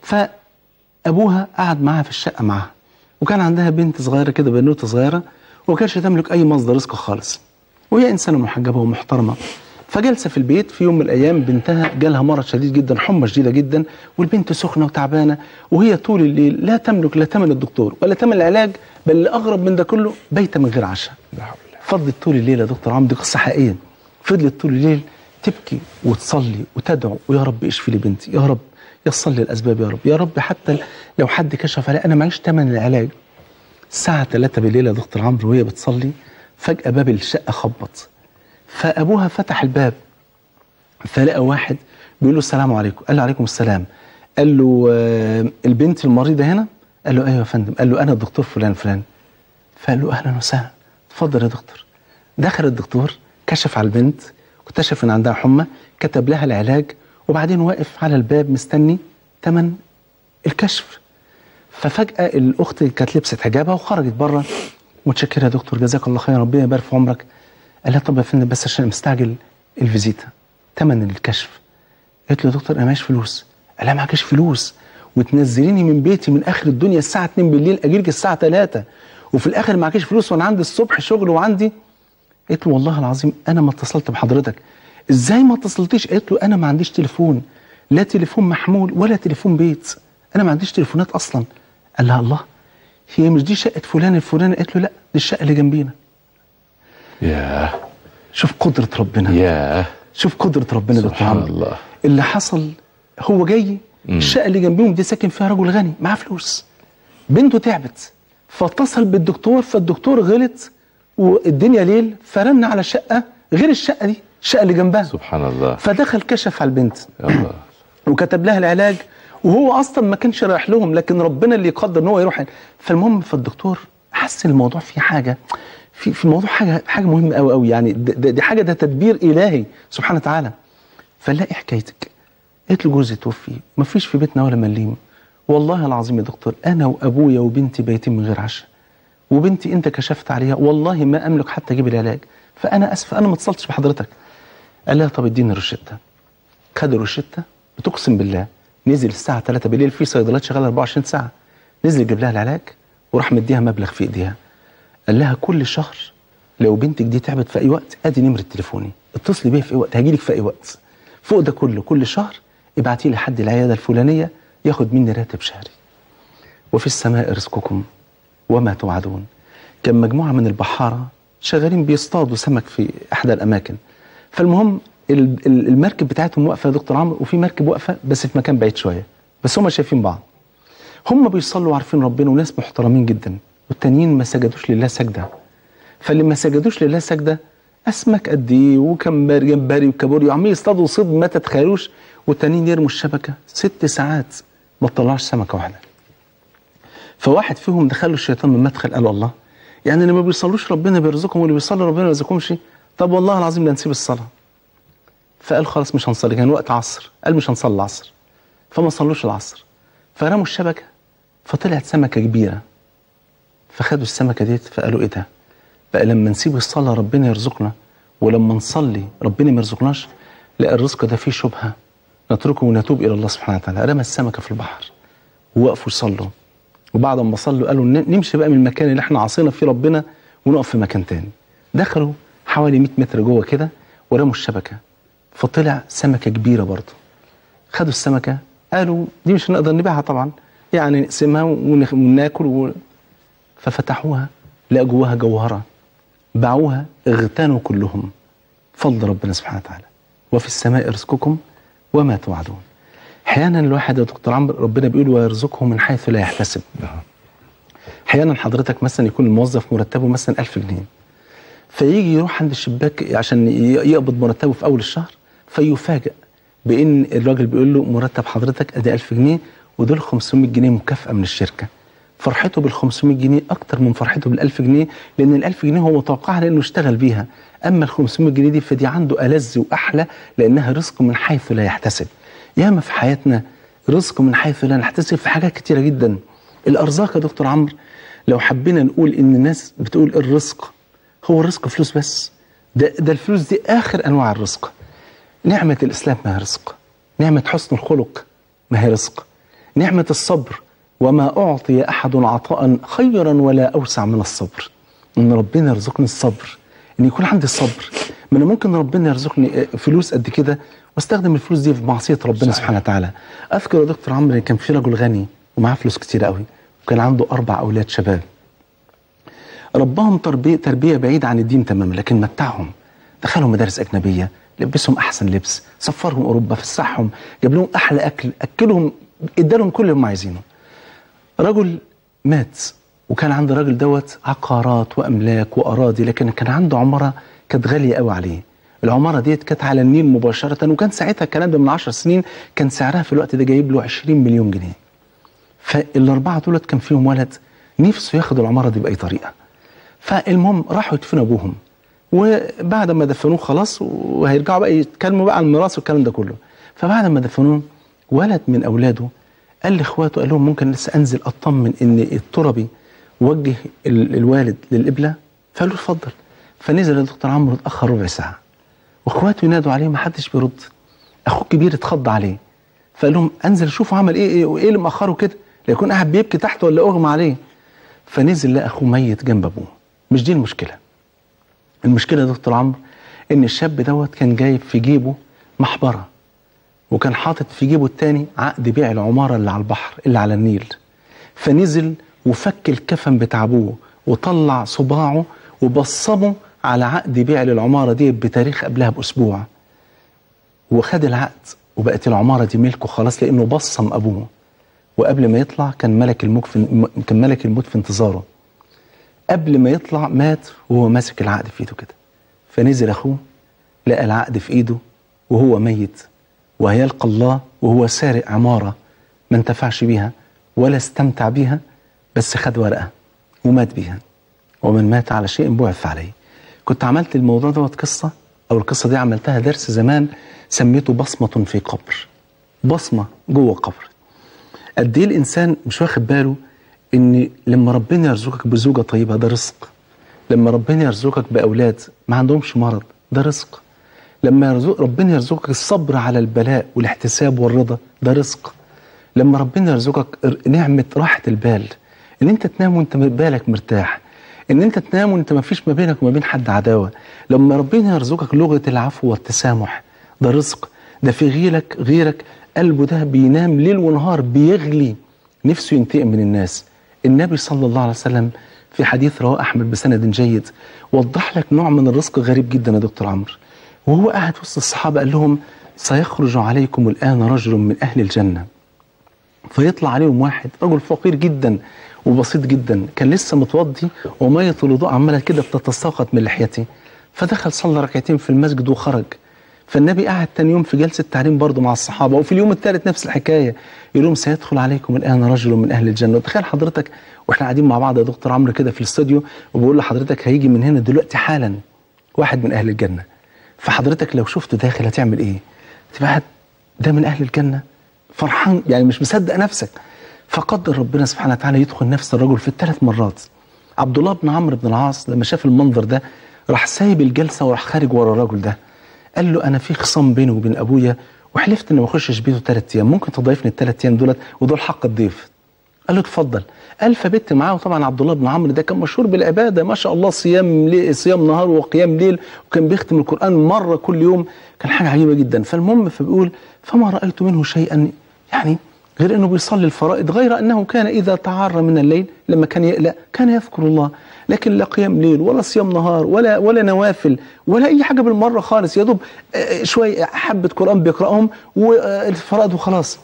Speaker 2: فابوها قعد معاها في الشقه معاها وكان عندها بنت صغيره كده بنوته صغيره وما كانش تملك اي مصدر رزق خالص وهي انسانه محجبه ومحترمه فجالسه في البيت في يوم من الايام بنتها جالها مرض شديد جدا حمى شديده جدا والبنت سخنه وتعبانه وهي طول الليل لا تملك لا ثمن الدكتور ولا ثمن العلاج بل الاغرب من ده كله بيت من غير عشاء
Speaker 1: لا حول الله
Speaker 2: فضلت طول الليل يا دكتور عمرو دي قصه حقيقيه فضلت طول الليل تبكي وتصلي وتدعو ويا رب اشفي لي بنتي يا رب يسر لي الاسباب يا رب يا رب حتى لو حد كشف عليها انا معيش ثمن العلاج الساعه 3 بالليل يا دكتور عمرو وهي بتصلي فجاه باب الشقه خبط فابوها فتح الباب فلقى واحد بيقول له السلام عليكم قال له عليكم السلام قال له آه، البنت المريضه هنا قال له ايوه يا فندم قال له انا الدكتور فلان فلان فقال له اهلا وسهلا اتفضل يا دكتور دخل الدكتور كشف على البنت واكتشف ان عندها حمى كتب لها العلاج وبعدين واقف على الباب مستني تمن الكشف ففجاه الاخت كانت لبست حجابها وخرجت بره متشكره يا دكتور جزاك الله خير ربنا يبارك في عمرك قال لها طب يا فندم بس عشان مستعجل الفيزيتا تمن الكشف قالت له يا دكتور انا معيش فلوس قال لها معكش فلوس وتنزليني من بيتي من اخر الدنيا الساعه 2 بالليل اجيلك الساعه 3 وفي الاخر معكش فلوس وانا عندي الصبح شغل وعندي قالت له والله العظيم انا ما اتصلت بحضرتك ازاي ما اتصلتيش قالت له انا ما عنديش تليفون لا تليفون محمول ولا تليفون بيت انا ما عنديش تليفونات اصلا قال لها الله هي مش دي شقه فلان الفلاني قالت له لا دي الشقه اللي جنبينا
Speaker 1: ياه
Speaker 2: شوف قدره ربنا
Speaker 1: ياه
Speaker 2: شوف قدره ربنا يا دكتور
Speaker 1: سبحان
Speaker 2: عمرو.
Speaker 1: الله
Speaker 2: اللي حصل هو جاي
Speaker 1: مم.
Speaker 2: الشقه اللي جنبيهم دي ساكن فيها رجل غني معاه فلوس بنته تعبت فاتصل بالدكتور فالدكتور غلط والدنيا ليل فرن على شقه غير الشقه دي الشقه اللي جنبها
Speaker 1: سبحان الله
Speaker 2: فدخل كشف على البنت
Speaker 1: يا الله
Speaker 2: وكتب لها العلاج وهو اصلا ما كانش رايح لهم لكن ربنا اللي يقدر ان هو يروح فالمهم فالدكتور حس ان الموضوع فيه حاجه في في الموضوع حاجه حاجه مهمه قوي قوي يعني ده- ده- دي حاجه ده تدبير الهي سبحانه وتعالى فنلاقي حكايتك قالت له جوزي توفي ما فيش في بيتنا ولا مليم والله العظيم يا دكتور انا وابويا وبنتي بايتين من غير عشاء وبنتي انت كشفت عليها والله ما املك حتى اجيب العلاج فانا اسف انا ما اتصلتش بحضرتك قال لها طب اديني الروشته خد الروشته بتقسم بالله نزل الساعه 3 بالليل في صيدليات شغاله 24 ساعه نزل يجيب لها العلاج وراح مديها مبلغ في ايديها قال لها كل شهر لو بنتك دي تعبت في اي وقت ادي نمره تليفوني اتصلي بيا في اي وقت هجيلك في اي وقت فوق ده كله كل شهر ابعتي لي حد العياده الفلانيه ياخد مني راتب شهري وفي السماء رزقكم وما توعدون كان مجموعه من البحاره شغالين بيصطادوا سمك في احدى الاماكن فالمهم ال- ال- المركب بتاعتهم واقفه يا دكتور عمرو وفي مركب واقفه بس في مكان بعيد شويه بس هم شايفين بعض هم بيصلوا وعارفين ربنا وناس محترمين جدا والتانيين ما سجدوش لله سجده فاللي ما سجدوش لله سجده اسماك قد ايه وكمبري جمبري وكابوريا وعمالين يصطادوا صيد ما تتخيلوش والتانيين يرموا الشبكه ست ساعات ما تطلعش سمكه واحده فواحد فيهم دخله الشيطان من مدخل قال الله يعني اللي ما بيصلوش ربنا بيرزقهم واللي بيصلي ربنا ما يرزقهمش طب والله العظيم لا نسيب الصلاه فقال خلاص مش هنصلي كان وقت عصر قال مش هنصلي العصر فما صلوش العصر فرموا الشبكه فطلعت سمكه كبيره فخدوا السمكه ديت فقالوا ايه ده بقى لما نسيب الصلاه ربنا يرزقنا ولما نصلي ربنا ما يرزقناش لا الرزق ده فيه شبهه نتركه ونتوب الى الله سبحانه وتعالى رمى السمكه في البحر ووقفوا يصلوا وبعد ما صلوا قالوا ن- نمشي بقى من المكان اللي احنا عاصينا فيه ربنا ونقف في مكان تاني دخلوا حوالي 100 متر جوه كده ورموا الشبكه فطلع سمكه كبيره برضه خدوا السمكه قالوا دي مش هنقدر نبيعها طبعا يعني نقسمها ونخ- وناكل و... ففتحوها لقوا جواها جوهره باعوها اغتنوا كلهم فضل ربنا سبحانه وتعالى وفي السماء رزقكم وما توعدون احيانا الواحد يا دكتور عمرو ربنا بيقول ويرزقه من حيث لا يحتسب احيانا حضرتك مثلا يكون الموظف مرتبه مثلا 1000 جنيه فيجي يروح عند الشباك عشان ي- يقبض مرتبه في اول الشهر فيفاجئ بان الراجل بيقول له مرتب حضرتك ادي 1000 جنيه ودول 500 جنيه مكافاه من الشركه فرحته بال 500 جنيه اكتر من فرحته بال 1000 جنيه لان ال 1000 جنيه هو متوقعها لانه اشتغل بيها اما ال 500 جنيه دي فدي عنده ألذ واحلى لانها رزق من حيث لا يحتسب ياما في حياتنا رزق من حيث لا نحتسب في حاجات كتيره جدا الارزاق يا دكتور عمرو لو حبينا نقول ان الناس بتقول الرزق هو الرزق فلوس بس ده ده الفلوس دي اخر انواع الرزق نعمه الاسلام ما هي رزق نعمه حسن الخلق ما هي رزق نعمه الصبر وما اعطي احد عطاء خيرا ولا اوسع من الصبر ان ربنا يرزقني الصبر ان يكون عندي الصبر ما انا ممكن ربنا يرزقني آه، فلوس قد كده واستخدم الفلوس دي في معصيه ربنا
Speaker 1: صحيح.
Speaker 2: سبحانه وتعالى اذكر يا دكتور عمرو إن كان في رجل غني ومعاه فلوس كتير قوي وكان عنده اربع اولاد شباب رباهم تربيه تربيه بعيده عن الدين تماما لكن متعهم دخلهم مدارس اجنبيه لبسهم احسن لبس سفرهم اوروبا فسحهم جاب لهم احلى اكل اكلهم ادالهم كل اللي هم عايزينه رجل مات وكان عند الراجل دوت عقارات واملاك واراضي لكن كان عنده عماره كانت غاليه قوي عليه العماره ديت كانت على النيل مباشره وكان ساعتها الكلام ده من 10 سنين كان سعرها في الوقت ده جايب له 20 مليون جنيه فالاربعه دولت كان فيهم ولد نفسه ياخد العماره دي باي طريقه فالمهم راحوا يدفنوا ابوهم وبعد ما دفنوه خلاص وهيرجعوا بقى يتكلموا بقى عن الميراث والكلام ده كله فبعد ما دفنوه ولد من اولاده قال لاخواته قال لهم ممكن لسه انزل اطمن ان التربي وجه ال- الوالد للقبله فقالوا له اتفضل فنزل الدكتور عمرو اتاخر ربع ساعه واخواته ينادوا عليه ما حدش بيرد اخوه الكبير اتخض عليه فقال لهم انزل اشوفه عمل ايه ايه وايه اللي مأخره كده لا يكون قاعد بيبكي تحت ولا اغمى عليه فنزل لقى اخوه ميت جنب ابوه مش دي المشكله المشكله يا دكتور عمرو ان الشاب دوت كان جايب في جيبه محبره وكان حاطط في جيبه التاني عقد بيع العماره اللي على البحر اللي على النيل فنزل وفك الكفن بتاع ابوه وطلع صباعه وبصمه على عقد بيع للعماره دي بتاريخ قبلها باسبوع وخد العقد وبقت العماره دي ملكه خلاص لانه بصم ابوه وقبل ما يطلع كان ملك الموت في كان ملك الموت في انتظاره قبل ما يطلع مات وهو ماسك العقد في ايده كده فنزل اخوه لقى العقد في ايده وهو ميت وهيلقى الله وهو سارق عماره ما انتفعش بيها ولا استمتع بيها بس خد ورقه ومات بيها ومن مات على شيء بعث عليه كنت عملت الموضوع دوت قصه او القصه دي عملتها درس زمان سميته بصمه في قبر بصمه جوه قبر قد ايه الانسان مش واخد باله ان لما ربنا يرزقك بزوجه طيبه ده رزق لما ربنا يرزقك باولاد ما عندهمش مرض ده رزق لما يرزق ربنا يرزقك الصبر على البلاء والاحتساب والرضا ده رزق لما ربنا يرزقك نعمه راحه البال ان انت تنام وانت بالك مرتاح ان انت تنام وانت ما فيش ما بينك وما بين حد عداوه لما ربنا يرزقك لغه العفو والتسامح ده رزق ده في غيرك غيرك قلبه ده بينام ليل ونهار بيغلي نفسه ينتقم من الناس النبي صلى الله عليه وسلم في حديث رواه احمد بسند جيد وضح لك نوع من الرزق غريب جدا يا دكتور عمرو وهو قاعد وسط الصحابه قال لهم سيخرج عليكم الان رجل من اهل الجنه فيطلع عليهم واحد رجل فقير جدا وبسيط جدا كان لسه متوضي ومية الوضوء عماله كده بتتساقط من لحيته فدخل صلى ركعتين في المسجد وخرج فالنبي قعد تاني يوم في جلسه تعليم برضه مع الصحابه وفي اليوم الثالث نفس الحكايه يقول لهم سيدخل عليكم الان رجل من اهل الجنه وتخيل حضرتك واحنا قاعدين مع بعض يا دكتور عمرو كده في الاستوديو وبقول لحضرتك هيجي من هنا دلوقتي حالا واحد من اهل الجنه فحضرتك لو شفته داخل هتعمل ايه؟ تبقى قاعد ده من اهل الجنه فرحان يعني مش مصدق نفسك فقدر ربنا سبحانه وتعالى يدخل نفس الرجل في الثلاث مرات عبد الله بن عمرو بن العاص لما شاف المنظر ده راح سايب الجلسه وراح خارج ورا الراجل ده قال له انا في خصام بيني وبين ابويا وحلفت اني ما اخشش بيته ثلاث ايام ممكن تضيفني الثلاث ايام دولت ودول حق الضيف قال له اتفضل قال فبت معاه وطبعا عبد الله بن عمرو ده كان مشهور بالعباده ما شاء الله صيام لي صيام نهار وقيام ليل وكان بيختم القران مره كل يوم كان حاجه عجيبه جدا فالمهم فبيقول فما رايت منه شيئا يعني غير انه بيصلي الفرائض غير انه كان اذا تعار من الليل لما كان يقلق كان يذكر الله لكن لا قيام ليل ولا صيام نهار ولا ولا نوافل ولا اي حاجه بالمره خالص يا دوب آه، شويه حبه قران بيقراهم والفرائض وخلاص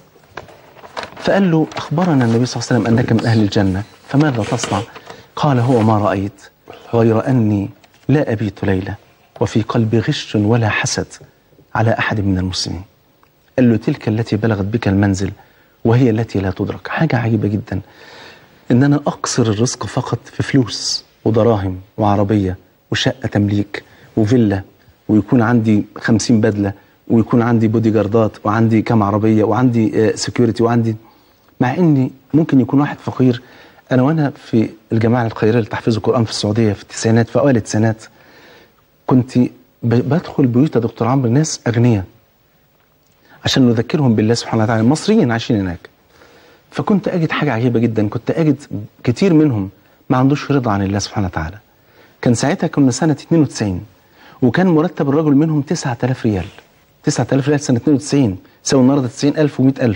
Speaker 2: فقال له أخبرنا النبي صلى الله عليه وسلم أنك من أهل الجنة فماذا تصنع قال هو ما رأيت غير أني لا أبيت ليلة وفي قلبي غش ولا حسد على أحد من المسلمين قال له تلك التي بلغت بك المنزل وهي التي لا تدرك حاجة عجيبة جدا إن أنا أقصر الرزق فقط في فلوس ودراهم وعربية وشقة تمليك وفيلا ويكون عندي خمسين بدلة ويكون عندي بودي جاردات وعندي كام عربية وعندي سكيورتي وعندي مع اني ممكن يكون واحد فقير انا وانا في الجماعه الخيريه لتحفيظ القران في السعوديه في التسعينات في اوائل التسعينات كنت ب- بدخل بيوت يا دكتور عمرو ناس اغنياء عشان نذكرهم بالله سبحانه وتعالى مصريين عايشين هناك فكنت اجد حاجه عجيبه جدا كنت اجد كتير منهم ما عندوش رضا عن الله سبحانه وتعالى كان ساعتها كنا سنه 92 وكان مرتب الرجل منهم 9000 ريال 9000 ريال سنه 92 يساوي النهارده 90000 و100000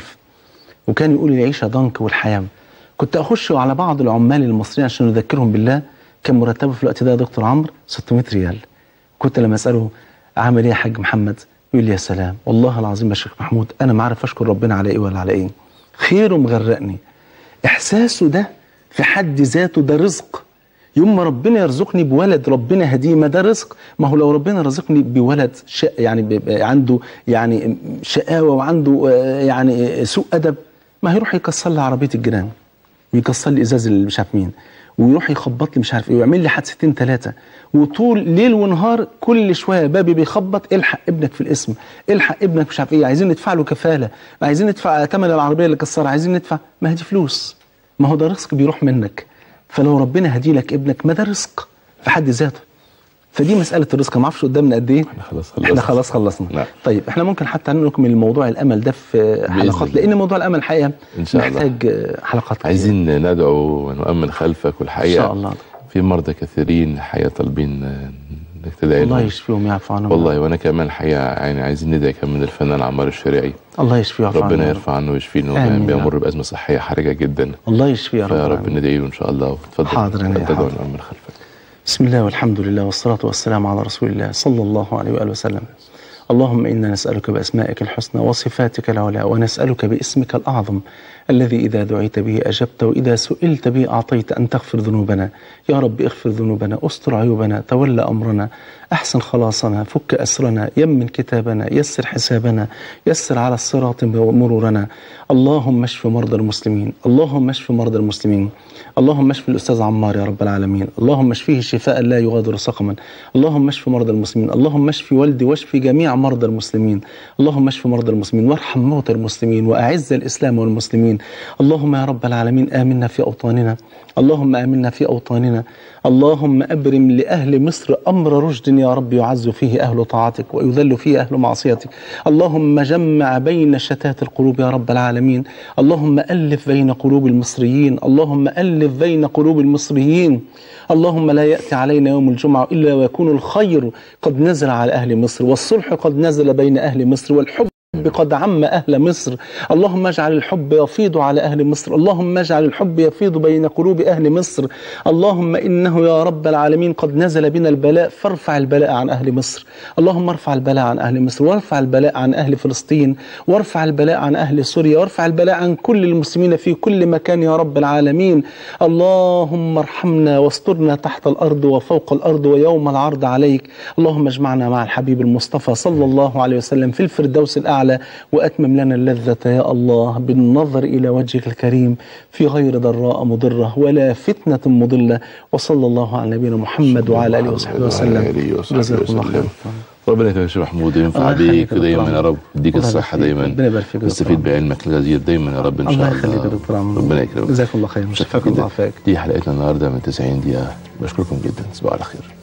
Speaker 2: وكان يقول العيشه ضنك والحياه كنت اخش على بعض العمال المصريين عشان نذكرهم بالله كان مرتبه في الوقت ده يا دكتور عمرو 600 ريال كنت لما اساله عامل ايه يا حاج محمد يقول لي يا سلام والله العظيم يا شيخ محمود انا ما عارف اشكر ربنا على ايه ولا على ايه خيره مغرقني احساسه ده في حد ذاته ده رزق يوم ما ربنا يرزقني بولد ربنا هديه ما ده رزق ما هو لو ربنا رزقني بولد شق يعني بيبقى عنده يعني شقاوه وعنده آه، يعني سوء ادب ما هيروح يكسر لي عربيه الجيران ويكسر لي ازاز اللي مش عارف مين ويروح يخبط لي مش عارف ايه ويعمل لي حادثتين ثلاثه وطول ليل ونهار كل شويه بابي بيخبط الحق ابنك في الاسم الحق ابنك مش عارف ايه عايزين ندفع له كفاله عايزين ندفع ثمن العربيه اللي كسرها عايزين ندفع ما هي دي فلوس ما هو ده رزق بيروح منك فلو ربنا هدي لك ابنك ما ده رزق في حد ذاته فدي مساله الرزق ما اعرفش قدامنا قد ايه
Speaker 1: احنا خلاص
Speaker 2: احنا
Speaker 1: خلصنا.
Speaker 2: خلاص خلصنا
Speaker 1: نعم.
Speaker 2: طيب احنا ممكن حتى نكمل موضوع الامل ده في حلقات
Speaker 1: الله.
Speaker 2: لان موضوع الامل الحقيقه
Speaker 1: إن شاء الله.
Speaker 2: محتاج آه، حلقات كتير.
Speaker 1: عايزين ندعو ونؤمن خلفك
Speaker 2: ان
Speaker 1: والحقيقه
Speaker 2: شاء الله
Speaker 1: في مرضى كثيرين الحقيقه طالبين آه، انك تدعي
Speaker 2: الله
Speaker 1: لهم
Speaker 2: يشفيهم ويعفو عنهم
Speaker 1: والله وانا كمان الحقيقه يعني عايزين ندعي كمان من الفنان عمار الشريعي
Speaker 2: الله يشفيه ويعفو عنهم
Speaker 1: ربنا يرفع عنه ويشفيه انه
Speaker 2: آمين يا
Speaker 1: بيمر
Speaker 2: رب.
Speaker 1: بازمه صحيه حرجه جدا
Speaker 2: الله يشفيه يا رب
Speaker 1: فيا رب
Speaker 2: العالمين.
Speaker 1: ندعي له ان شاء الله وتفضل
Speaker 2: حاضر يا نبي،
Speaker 1: تدعو
Speaker 2: حاضر.
Speaker 1: ونؤمن خلفك
Speaker 2: بسم الله والحمد لله والصلاة والسلام على رسول الله صلى الله عليه وآله وسلم اللهم إنا نسألك بأسمائك الحسنى وصفاتك العلى ونسألك باسمك الأعظم الذي إذا دعيت به أجبت وإذا سئلت به أعطيت أن تغفر ذنوبنا يا رب اغفر ذنوبنا استر عيوبنا تولى أمرنا أحسن خلاصنا فك أسرنا يمن كتابنا يسر حسابنا يسر على الصراط مرورنا اللهم اشف مرضى المسلمين اللهم اشف مرضى المسلمين اللهم اشف الأستاذ عمار يا رب العالمين اللهم اشفيه شفاء لا يغادر سقما اللهم اشف مرضى المسلمين اللهم اشف والدي واشف جميع مرضى المسلمين اللهم اشف مرضى المسلمين وارحم موتى المسلمين وأعز الإسلام والمسلمين اللهم يا رب العالمين آمنا في أوطاننا اللهم آمنا في أوطاننا اللهم أبرم لأهل مصر أمر رشد يا رب يعز فيه أهل طاعتك ويذل فيه أهل معصيتك اللهم جمع بين شتات القلوب يا رب العالمين اللهم ألف بين قلوب المصريين اللهم ألف بين قلوب المصريين اللهم لا يأتي علينا يوم الجمعة إلا ويكون الخير قد نزل على أهل مصر والصلح قد نزل بين أهل مصر والحب قد عم أهل مصر اللهم اجعل الحب يفيض على أهل مصر اللهم اجعل الحب يفيض بين قلوب أهل مصر اللهم إنه يا رب العالمين قد نزل بنا البلاء فارفع البلاء عن أهل مصر اللهم ارفع البلاء عن أهل مصر وارفع البلاء عن أهل فلسطين وارفع البلاء عن أهل سوريا وارفع البلاء عن كل المسلمين في كل مكان يا رب العالمين اللهم ارحمنا واسترنا تحت الأرض وفوق الأرض ويوم العرض عليك اللهم اجمعنا مع الحبيب المصطفى صلى الله عليه وسلم في الفردوس الأعلى وتعالى وأتمم لنا اللذة يا الله بالنظر إلى وجهك الكريم في غير ضراء مضرة ولا فتنة مضلة وصلى الله على نبينا محمد وعلى آله وصحبه وسلم
Speaker 1: آله وصحبه
Speaker 2: جزاكم الله
Speaker 1: وسلم.
Speaker 2: خير
Speaker 1: ربنا يكرمك يا شيخ محمود وينفع
Speaker 2: الله يخليك
Speaker 1: بيك
Speaker 2: يا
Speaker 1: دايما
Speaker 2: دكتور
Speaker 1: يا رب يديك
Speaker 2: الله
Speaker 1: الصحة
Speaker 2: يبارك فيك.
Speaker 1: دايما
Speaker 2: ربنا يبارك فيك يا
Speaker 1: نستفيد
Speaker 2: دكتور.
Speaker 1: بعلمك الغزير دايما يا رب ان شاء
Speaker 2: الله
Speaker 1: الله
Speaker 2: يخليك يا دكتور عمرو
Speaker 1: ربنا يكرمك
Speaker 2: جزاكم الله خير
Speaker 1: شكرا
Speaker 2: شفاكم الله
Speaker 1: جدا
Speaker 2: عافاك
Speaker 1: دي حلقتنا النهارده من 90 دقيقة بشكركم جدا تصبحوا على خير